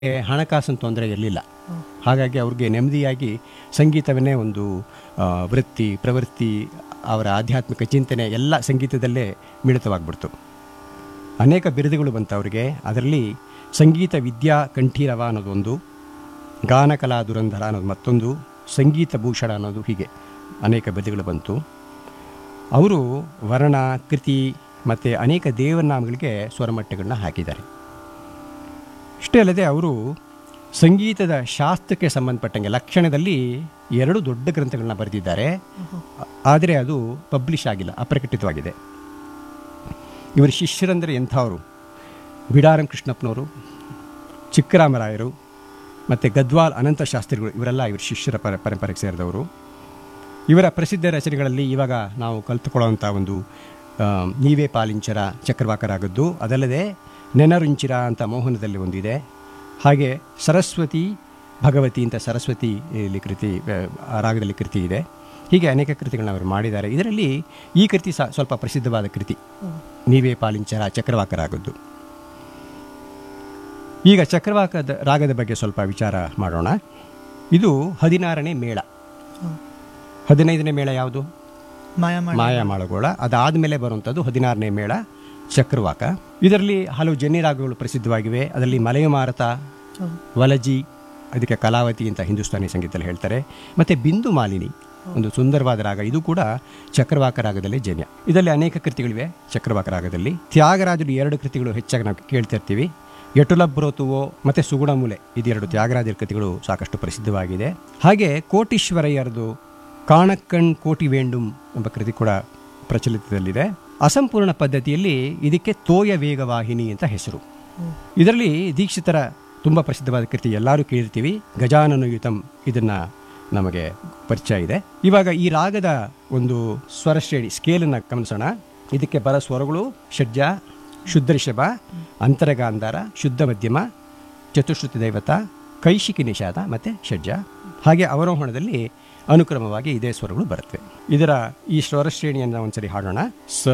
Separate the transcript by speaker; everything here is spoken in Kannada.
Speaker 1: ಏ, ಹಣಕಾಸಿನ ತೊಂದರೆ ಇರಲಿಲ್ಲ ಹಾಗಾಗಿ ಅವ್ರಿಗೆ ನೆಮ್ಮದಿಯಾಗಿ ಸಂಗೀತವನ್ನೇ ಒಂದು ಆ, ವೃತ್ತಿ ಪ್ರವೃತ್ತಿ ಅವರ ಆಧ್ಯಾತ್ಮಿಕ ಚಿಂತನೆ ಎಲ್ಲ ಸಂಗೀತದಲ್ಲೇ ಮಿಳಿತವಾಗ್ಬಿಡ್ತು ಅನೇಕ ಬಿರುದುಗಳು ಬಂತು ಅವರಿಗೆ ಅದರಲ್ಲಿ ಸಂಗೀತ ವಿದ್ಯಾ ಕಂಠೀರವ ಅನ್ನೋದೊಂದು ಗಾನಕಲಾ ದುರಂಧರ ಅನ್ನೋದು ಮತ್ತೊಂದು ಸಂಗೀತ ಭೂಷಣ ಅನ್ನೋದು ಹೀಗೆ ಅನೇಕ ಬಿರುದುಗಳು ಬಂತು ಅವರು ವರ್ಣ ಕೃತಿ ಮತ್ತು ಅನೇಕ ದೇವನಾಮಗಳಿಗೆ ಸ್ವರಮಟ್ಟಗಳನ್ನ ಹಾಕಿದ್ದಾರೆ ಇಷ್ಟೇ ಅಲ್ಲದೆ ಅವರು ಸಂಗೀತದ ಶಾಸ್ತ್ರಕ್ಕೆ ಸಂಬಂಧಪಟ್ಟಂಗೆ ಲಕ್ಷಣದಲ್ಲಿ ಎರಡು ದೊಡ್ಡ ಗ್ರಂಥಗಳನ್ನ ಬರೆದಿದ್ದಾರೆ ಆದರೆ ಅದು ಪಬ್ಲಿಷ್ ಆಗಿಲ್ಲ ಅಪ್ರಕಟಿತವಾಗಿದೆ ಇವರ ಶಿಷ್ಯರಂದರೆ ಎಂಥವರು ಬಿಡಾರಂ ಕೃಷ್ಣಪ್ಪನವರು ಚಿಕ್ಕರಾಮರಾಯರು ಮತ್ತು ಗದ್ವಾಲ್ ಅನಂತ ಶಾಸ್ತ್ರಿಗಳು ಇವರೆಲ್ಲ ಇವರು ಶಿಷ್ಯರ ಪರ ಪರಂಪರೆಗೆ ಸೇರಿದವರು ಇವರ ಪ್ರಸಿದ್ಧ ರಚನೆಗಳಲ್ಲಿ ಇವಾಗ ನಾವು ಕಲ್ತುಕೊಳ್ಳುವಂಥ ಒಂದು ಆ, ನೀವೇ ಪಾಲಿಂಚರ ಚಕ್ರವಾಕರಾಗದ್ದು ಅದಲ್ಲದೆ ನೆನರುಂಚಿರ ಅಂತ ಮೋಹನದಲ್ಲಿ ಒಂದಿದೆ ಹಾಗೆ ಸರಸ್ವತಿ ಭಗವತಿ ಅಂತ ಸರಸ್ವತಿ ಇಲ್ಲಿ ಕೃತಿ ಆ, ಆ ರಾಗದಲ್ಲಿ ಕೃತಿ ಇದೆ ಹೀಗೆ ಅನೇಕ ಕೃತಿಗಳನ್ನ ಅವರು ಮಾಡಿದ್ದಾರೆ ಇದರಲ್ಲಿ ಈ ಕೃತಿ ಸಹ ಸ್ವಲ್ಪ ಪ್ರಸಿದ್ಧವಾದ ಕೃತಿ ನೀವೇ ಪಾಲಿಂಚರ ಚಕ್ರವಾಕರಾಗದ್ದು ಈಗ ಚಕ್ರವಾಕದ ರಾಗದ ಬಗ್ಗೆ ಸ್ವಲ್ಪ ವಿಚಾರ ಮಾಡೋಣ ಇದು ಹದಿನಾರನೇ ಮೇಳ ಹದಿನೈದನೇ ಮೇಳ ಯಾವುದು
Speaker 2: ಮಾಯಾಮಾಳ
Speaker 1: ಮಾಯಾಮಾಳಗೋಳ ಅದಾದಮೇಲೆ ಬರುವಂಥದ್ದು ಹದಿನಾರನೇ ಮೇಳ ಚಕ್ರವಾಕ ಇದರಲ್ಲಿ ಹಲವು ಜನ್ಯ ರಾಗಗಳು ಪ್ರಸಿದ್ಧವಾಗಿವೆ ಅದರಲ್ಲಿ ಮಲಯಮಾರತ ವಲಜಿ ಅದಕ್ಕೆ ಕಲಾವತಿ ಅಂತ ಹಿಂದೂಸ್ತಾನಿ ಸಂಗೀತದಲ್ಲಿ ಹೇಳ್ತಾರೆ ಮತ್ತು ಬಿಂದು ಮಾಲಿನಿ ಒಂದು ಸುಂದರವಾದ ರಾಗ ಇದು ಕೂಡ ಚಕ್ರವಾಕ ರಾಗದಲ್ಲಿ ಜನ್ಯ ಇದರಲ್ಲಿ ಅನೇಕ ಕೃತಿಗಳಿವೆ ಚಕ್ರವಾಕ ರಾಗದಲ್ಲಿ ತ್ಯಾಗರಾಜರು ಎರಡು ಕೃತಿಗಳು ಹೆಚ್ಚಾಗಿ ನಾವು ಕೇಳ್ತಿರ್ತೀವಿ ಯಟುಲಬ್ರೋತುವೋ ಮತ್ತು ಸುಗುಣಮೂಲೆ ಇದೆರಡು ತ್ಯಾಗರಾಜರ ಕೃತಿಗಳು ಸಾಕಷ್ಟು ಪ್ರಸಿದ್ಧವಾಗಿದೆ ಹಾಗೆ ಕೋಟೀಶ್ವರಯ್ಯರದು ಕಾಣಕ್ಕಣ್ ಕೋಟಿ ವೇಂಡುಂ ಎಂಬ ಕೃತಿ ಕೂಡ ಪ್ರಚಲಿತದಲ್ಲಿದೆ ಅಸಂಪೂರ್ಣ ಪದ್ಧತಿಯಲ್ಲಿ ಇದಕ್ಕೆ ತೋಯ ವೇಗವಾಹಿನಿ ಅಂತ ಹೆಸರು ಇದರಲ್ಲಿ ದೀಕ್ಷಿತರ ತುಂಬ ಪ್ರಸಿದ್ಧವಾದ ಕೃತಿ ಎಲ್ಲರೂ ಕೇಳಿರ್ತೀವಿ ಗಜಾನನಯುತಂ ಇದನ್ನ ನಮಗೆ ಪರಿಚಯ ಇದೆ ಇವಾಗ ಈ ರಾಗದ ಒಂದು ಸ್ವರ ಶ್ರೇಣಿ ಸ್ಕೇಲನ್ನು ಗಮನಿಸೋಣ ಇದಕ್ಕೆ ಬರ ಸ್ವರಗಳು ಷಡ್ಜ ಶುದ್ಧ ರಿಷಭ ಅಂತರಗಾಂಧಾರ ಶುದ್ಧ ಮಧ್ಯಮ ಚತುಶ್ರುತಿ ದೈವತ ಕೈಶಿಕಿ ನಿಷಾದ ಮತ್ತು ಷಡ್ಜ ಹಾಗೆ ಅವರೋಹಣದಲ್ಲಿ ಅನುಕ್ರಮವಾಗಿ ಇದೇ ಸ್ವರಗಳು ಬರುತ್ತವೆ ಇದರ ಈ ಸ್ವರ ಶ್ರೇಣಿಯನ್ನು ಒಂದ್ಸರಿ ಹಾಡೋಣ ಸ